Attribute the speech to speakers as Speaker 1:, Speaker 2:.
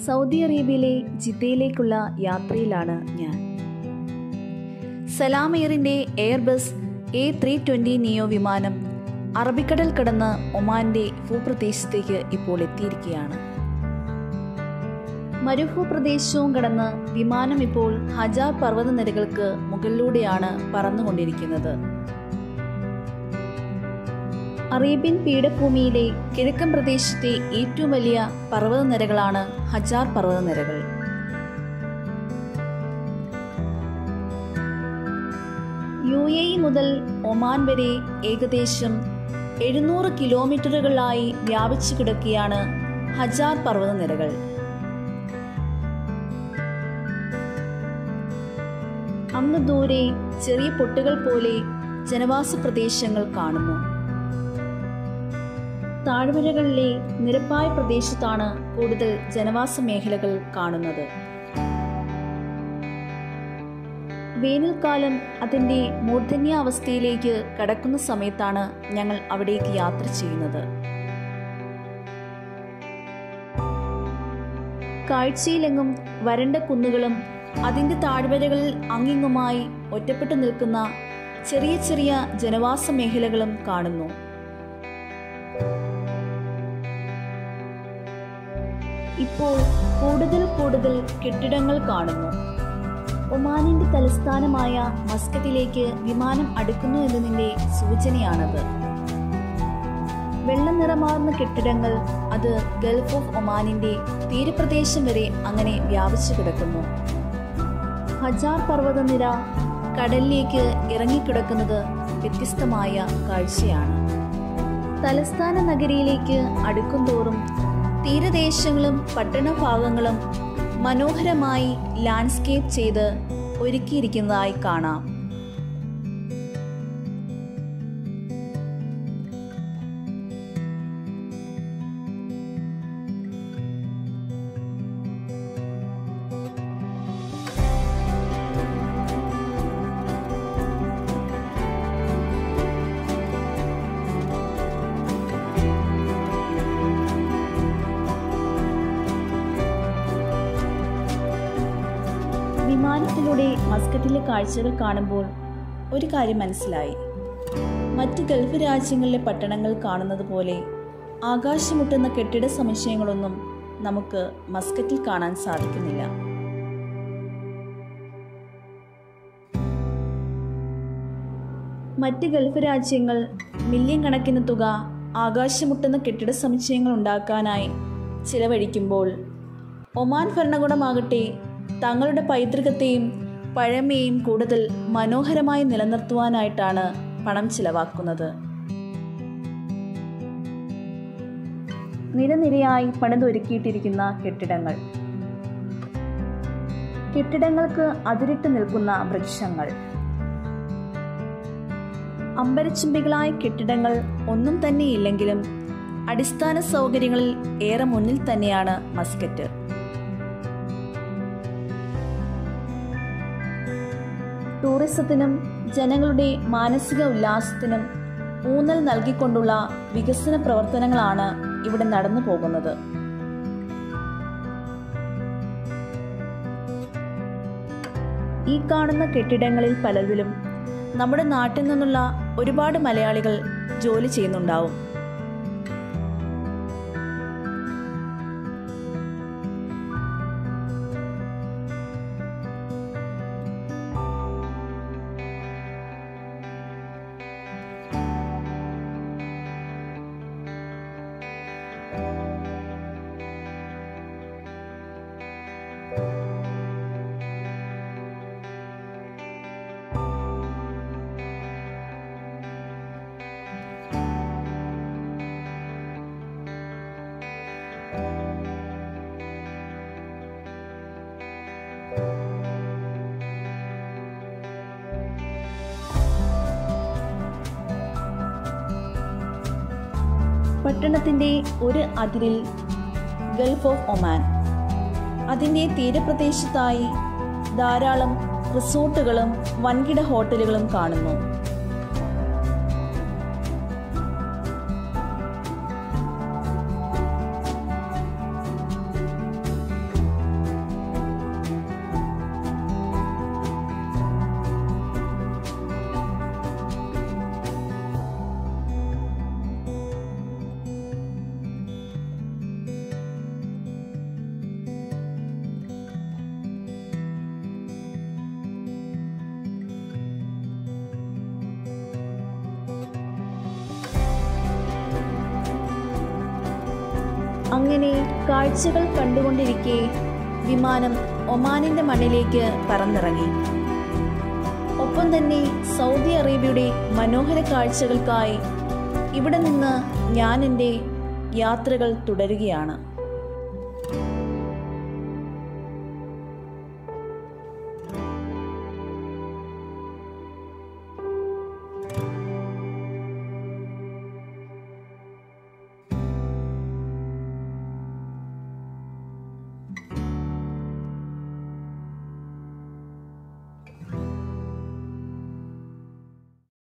Speaker 1: Saudi അറേബ്യയിലെ ജിദ്ദയിലേക്കുള്ള യാത്രയിലാണ് ഞാൻ സലാം എയറിൻ്റെ Airbus A three twenty neo വിമാനം അറബിക്കടൽ കടന്ന് ഒമാൻ്റെ ഭൂപ്രദേശത്തേക്ക് ഇപ്പോൾ എത്തിയിരിക്കുകയാണ് മരുഭൂപ്രദേശവും കടന്ന് വിമാനം ഇപ്പോൾ ഹജാർ പർവ്വതനിരകൾക്ക് മുകളിലൂടെയാണ് പറന്നുകൊണ്ടിരിക്കുന്നത് അറേബ്യൻ പീഠഭൂമിയിലെ കിഴക്കൻ പ്രദേശത്തെ ഏറ്റവും വലിയ പർവ്വതനിരകളാണ് ഹജാർ പർവ്വതനിരകൾ യു എ ഇ മുതൽ ഒമാൻ വരെ ഏകദേശം എഴുന്നൂറ് കിലോമീറ്ററുകളായി വ്യാപിച്ചു കിടക്കുകയാണ് ഹജാർ പർവ്വതനിരകൾ അങ്ങ് ദൂരെ ചെറിയ പൊട്ടുകൾ പോലെ ജനവാസ പ്രദേശങ്ങൾ കാണുന്നു താഴ്വരകളിലെ നിരപ്പായ പ്രദേശത്താണ് കൂടുതൽ ജനവാസ മേഖലകൾ കാണുന്നത് വേനൽക്കാലം അതിൻ്റെ മൂർധന്യാവസ്ഥയിലേക്ക് കടക്കുന്ന സമയത്താണ് ഞങ്ങൾ അവിടേക്ക് യാത്ര ചെയ്യുന്നത് കാഴ്ചയിലെങ്ങും വരണ്ട കുന്നുകളും അതിൻ്റെ താഴ്വരകളിൽ അങ്ങിങ്ങുമായി ഒറ്റപ്പെട്ടു നിൽക്കുന്ന ചെറിയ ചെറിയ ജനവാസ മേഖലകളും കാണുന്നു ഇപ്പോൾ കൂടുതൽ കൂടുതൽ കെട്ടിടങ്ങൾ കാണുന്നു ഒമാനിന്റെ തലസ്ഥാനമായ മസ്കറ്റിലേക്ക് വിമാനം അടുക്കുന്നു എന്നതിന്റെ സൂചനയാണത് വെള്ള നിറമാർന്ന കെട്ടിടങ്ങൾ അത് ഗൾഫ് ഓഫ് ഒമാനിന്റെ തീരപ്രദേശം വരെ അങ്ങനെ വ്യാപിച്ചു കിടക്കുന്നു ഹജാർ പർവ്വതനിര കടലിലേക്ക് ഇറങ്ങിക്കിടക്കുന്നത് വ്യത്യസ്തമായ കാഴ്ചയാണ് തലസ്ഥാന നഗരിയിലേക്ക് അടുക്കുംതോറും തീരദേശങ്ങളും പട്ടണഭാഗങ്ങളും മനോഹരമായി ലാൻഡ്സ്കേപ്പ് ചെയ്ത് ഒരുക്കിയിരിക്കുന്നതായി കാണാം വിമാനത്തിലൂടെ മസ്കറ്റിലെ കാഴ്ചകൾ കാണുമ്പോൾ ഒരു കാര്യം മനസ്സിലായി മറ്റ് ഗൾഫ് രാജ്യങ്ങളിലെ പട്ടണങ്ങൾ കാണുന്നത് പോലെ ആകാശമുട്ടുന്ന കെട്ടിട സമുച്ചയങ്ങളൊന്നും നമുക്ക് മസ്കറ്റിൽ കാണാൻ സാധിക്കുന്നില്ല മറ്റ് ഗൾഫ് രാജ്യങ്ങൾ മില്യൺ കണക്കിന് തുക ആകാശമുട്ടുന്ന കെട്ടിട സമുച്ചയങ്ങൾ ഉണ്ടാക്കാനായി ചിലവഴിക്കുമ്പോൾ ഒമാൻ ഭരണകൂടമാകട്ടെ തങ്ങളുടെ പൈതൃകത്തെയും പഴമയും കൂടുതൽ മനോഹരമായി നിലനിർത്തുവാനായിട്ടാണ് പണം ചിലവാക്കുന്നത് നിരനിരയായി പണിതൊരുക്കിയിട്ടിരിക്കുന്ന കെട്ടിടങ്ങൾ കെട്ടിടങ്ങൾക്ക് അതിരിട്ട് നിൽക്കുന്ന വൃക്ഷങ്ങൾ അമ്പരച്ചുംബികളായ കെട്ടിടങ്ങൾ ഒന്നും തന്നെയില്ലെങ്കിലും അടിസ്ഥാന സൗകര്യങ്ങളിൽ ഏറെ മുന്നിൽ തന്നെയാണ് മസ്കറ്റ് ടൂറിസത്തിനും ജനങ്ങളുടെ മാനസിക ഉല്ലാസത്തിനും ഊന്നൽ നൽകിക്കൊണ്ടുള്ള വികസന പ്രവർത്തനങ്ങളാണ് ഇവിടെ നടന്നു പോകുന്നത് ഈ കാണുന്ന കെട്ടിടങ്ങളിൽ പലതിലും നമ്മുടെ നാട്ടിൽ നിന്നുള്ള ഒരുപാട് മലയാളികൾ ജോലി ചെയ്യുന്നുണ്ടാവും പട്ടണത്തിൻ്റെ ഒരു അതിരിൽ ഗൾഫ് ഓഫ് ഒമാൻ അതിൻ്റെ തീരപ്രദേശത്തായി ധാരാളം റിസോർട്ടുകളും വൻകിട ഹോട്ടലുകളും കാണുന്നു അങ്ങനെ കാഴ്ചകൾ കണ്ടുകൊണ്ടിരിക്കെ വിമാനം ഒമാനിന്റെ മണ്ണിലേക്ക് പറന്നിറങ്ങി ഒപ്പം തന്നെ സൗദി അറേബ്യയുടെ മനോഹര കാഴ്ചകൾക്കായി ഇവിടെ നിന്ന് ഞാൻ എൻ്റെ യാത്രകൾ തുടരുകയാണ്